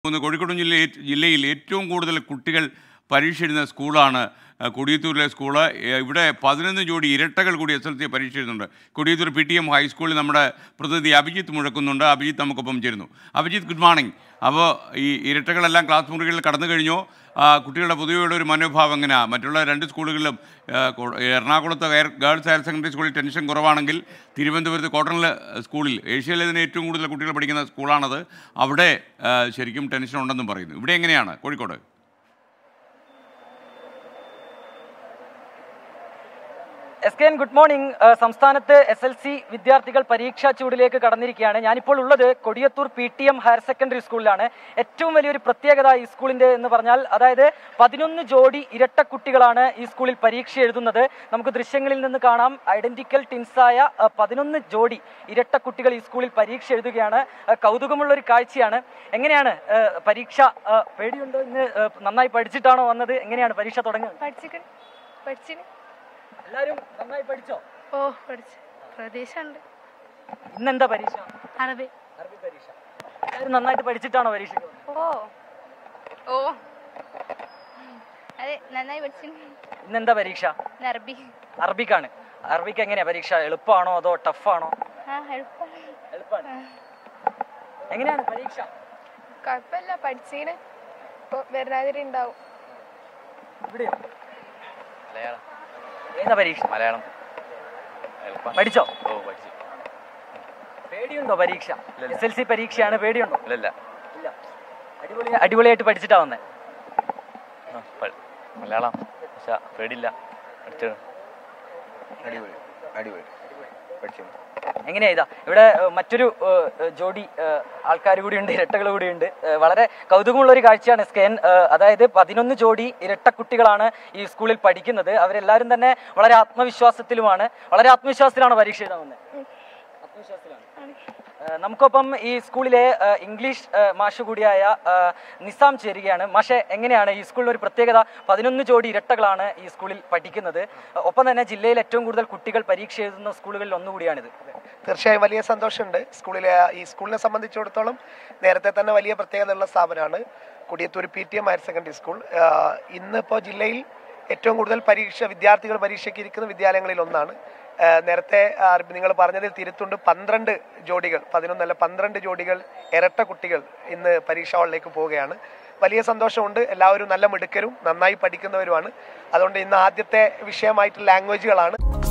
ഒന്ന് കോഴിക്കോട് ജില്ലയിൽ ജില്ലയിൽ ഏറ്റവും കൂടുതൽ കുട്ടികൾ പരീക്ഷ എഴുതുന്ന സ്കൂളാണ് ആ, കൊടിയത്തൂരിലെ സ്കൂള് ഏ, ഇവിടെ പതിനൊന്ന് ജോഡി ഇരട്ടകൾ കൂടി എസ് എൽ സി പരീക്ഷ എഴുതുന്നുണ്ട് കൊടിയത്തൂർ പി ടി എം ഹൈസ്കൂളിൽ നമ്മുടെ പ്രതിനിധി അഭിജിത്ത് മുഴക്കുന്നുണ്ട് അഭിജിത്ത് നമുക്കൊപ്പം ചേരുന്നു അഭിജിത്ത് ഗുഡ് മോർണിംഗ് അപ്പോൾ ഈ ഇരട്ടകളെല്ലാം ക്ലാസ് മുറികളിൽ കടന്നു കഴിഞ്ഞോ ആ, കുട്ടികളുടെ പൊതുവെയുള്ള ഒരു മനോഭാവം എങ്ങനെയാണ് മറ്റുള്ള രണ്ട് സ്കൂളുകളിലും ആ, കൊ- എറണാകുളത്ത് ഹയർ ഗേൾസ് ഹയർ സെക്കൻഡറി സ്കൂളിൽ ടെൻഷൻ കുറവാണെങ്കിൽ തിരുവനന്തപുരത്ത് കോട്ടണിൽ സ്കൂളിൽ ഏഷ്യയിലെ തന്നെ ഏറ്റവും കൂടുതൽ കുട്ടികൾ പഠിക്കുന്ന സ്കൂളാണത് അവിടെ ആ, ശരിക്കും ടെൻഷൻ ഉണ്ടെന്നും പറയുന്നു ഇവിടെ എങ്ങനെയാണ് Kozhikode S K N good morning ഏഹ് സംസ്ഥാനത്ത് എസ് എൽ സി വിദ്യാർത്ഥികൾ പരീക്ഷാ ചൂടിലേക്ക് കടന്നിരിക്കുകയാണ് ഞാനിപ്പോൾ ഉള്ളത് Kodiyathur P T M higher secondary സ്കൂളിലാണ് ഏറ്റവും വലിയൊരു പ്രത്യേകത ഈ സ്കൂളിന്റെ എന്ന് പറഞ്ഞാൽ അതായത് പതിനൊന്ന് ജോഡി ഇരട്ട കുട്ടികളാണ് ഈ സ്കൂളിൽ പരീക്ഷ എഴുതുന്നത് നമുക്ക് ദൃശ്യങ്ങളിൽ നിന്ന് കാണാം ഐഡന്റിക്കൽ ടിൻസായ ഏഹ് പതിനൊന്ന് ജോഡി ഇരട്ട കുട്ടികൾ ഈ സ്കൂളിൽ പരീക്ഷ എഴുതുകയാണ് ഏഹ് കൗതുകമുള്ള ഒരു കാഴ്ചയാണ് എങ്ങനെയാണ് ഏഹ് പരീക്ഷ ഏഹ് പേടിയുണ്ടോ ഇന്ന് ഏഹ് നന്നായി പഠിച്ചിട്ടാണോ വന്നത് എങ്ങനെയാണ് പരീക്ഷ തുടങ്ങുന്നത് പഠിച്ചിക്കണ് പഠിച്ചിന് എല്ലാവരും നന്നായി പഠിച്ചോ ഓ പഠിച്ചു പ്രതീക്ഷ ഉണ്ട് ഇന്നെന്താ പരീക്ഷ അറബി അറബി പരീക്ഷ എല്ലാവരും നന്നായിട്ട് പഠിച്ചിട്ടാണോ പരീക്ഷയ്ക്ക് വന്നത്? ഓ ഓ അതെ നന്നായി പഠിച്ചിന് ഇന്നെന്താ പരീക്ഷ ഇന്ന് അറബി അറബിക്കാണ് അറബിക്ക് എങ്ങനെയാ പരീക്ഷ എളുപ്പമാണോ അതോ ടഫാണോ ആ എളുപ്പമാണ് എളുപ്പമാണ് എങ്ങനെയാണ് പരീക്ഷ കുഴപ്പമില്ല പഠിച്ചിന് ഇപ്പോൾ വരുന്നാതിരി ഉണ്ടാവും ഇവിടെയോ മലയാളം ഏതാ പരീക്ഷ മലയാളം എളുപ്പം പഠിച്ചോ ഓ പഠിച്ചു പേടിയുണ്ടോ പരീക്ഷ എസ് എൽ സി പരീക്ഷയാണ് പേടിയുണ്ടോ ഇല്ലല്ല ഇല്ല അടിപൊളി അടിപൊളിയായിട്ട് പഠിച്ചിട്ടാ വന്നേ ആ, പ- മലയാളം പക്ഷെ പേടില്ല പഠിച്ചു അടിപൊളി അടിപൊളി പഠിച്ചു എങ്ങനെയാ ഇതാ ഇവിടെ ഏഹ്, മറ്റൊരു ഏഹ്, ഏഹ്, ജോഡി ആൾക്കാർ കൂടിയുണ്ട് ഇരട്ടകൾ കൂടിയുണ്ട് ഏഹ്, വളരെ കൗതുകമുള്ള ഒരു കാഴ്ചയാണ് സ്കാൻ അതായത് പതിനൊന്ന് ജോഡി ഇരട്ട കുട്ടികളാണ് ഈ സ്കൂളിൽ പഠിക്കുന്നത് അവരെല്ലാവരും തന്നെ വളരെ ആത്മവിശ്വാസത്തിലുമാണ് വളരെ ആത്മവിശ്വാസത്തിലാണ് പരീക്ഷ എഴുതാൻ വന്നത് ആത്മവിശ്വാസത്തിലാണ് ഏഹ്, നമുക്കൊപ്പം ഈ സ്കൂളിലെ ഏഹ്, ഇംഗ്ലീഷ് ഏഹ്, മാഷ് കൂടിയായ ഏഹ്, നിസാം ചേരുകയാണ് മാഷെ എങ്ങനെയാണ് ഈ സ്കൂളിൽ ഒരു പ്രത്യേകത പതിനൊന്ന് ജോഡി ഇരട്ടകളാണ് ഈ സ്കൂളിൽ പഠിക്കുന്നത് ഏഹ്, ഒപ്പം തന്നെ ജില്ലയിൽ ഏറ്റവും കൂടുതൽ കുട്ടികൾ പരീക്ഷ എഴുതുന്ന സ്കൂളുകളിൽ ഒന്നുകൂടിയാണിത് തീർച്ചയായും വലിയ സന്തോഷമുണ്ട് സ്കൂളിലെ ഈ സ്കൂളിനെ സംബന്ധിച്ചിടത്തോളം നേരത്തെ തന്നെ വലിയ പ്രത്യേകത ഉള്ള സ്ഥാപനമാണ് Kodiyathur P T M higher secondary school ആഹ് ഇന്നിപ്പോൾ ജില്ലയിൽ ഏറ്റവും കൂടുതൽ പരീക്ഷ വിദ്യാർത്ഥികൾ പരീക്ഷയ്ക്ക് ഇരിക്കുന്ന വിദ്യാലയങ്ങളിൽ ഒന്നാണ് ആഹ് നേരത്തെ നിങ്ങൾ പറഞ്ഞതിൽ തിരുത്തുണ്ട് പന്ത്രണ്ട് ജോഡികൾ പതിനൊന്നല്ല പന്ത്രണ്ട് ജോഡികൾ ഇരട്ട കുട്ടികൾ ഇന്ന് പരീക്ഷാ ഹാളിലേക്ക് പോവുകയാണ് വലിയ സന്തോഷമുണ്ട് എല്ലാവരും നല്ല മിടുക്കരും നന്നായി പഠിക്കുന്നവരുമാണ് അതുകൊണ്ട് ഇന്ന് ആദ്യത്തെ വിഷയമായിട്ട് ലാംഗ്വേജുകളാണ്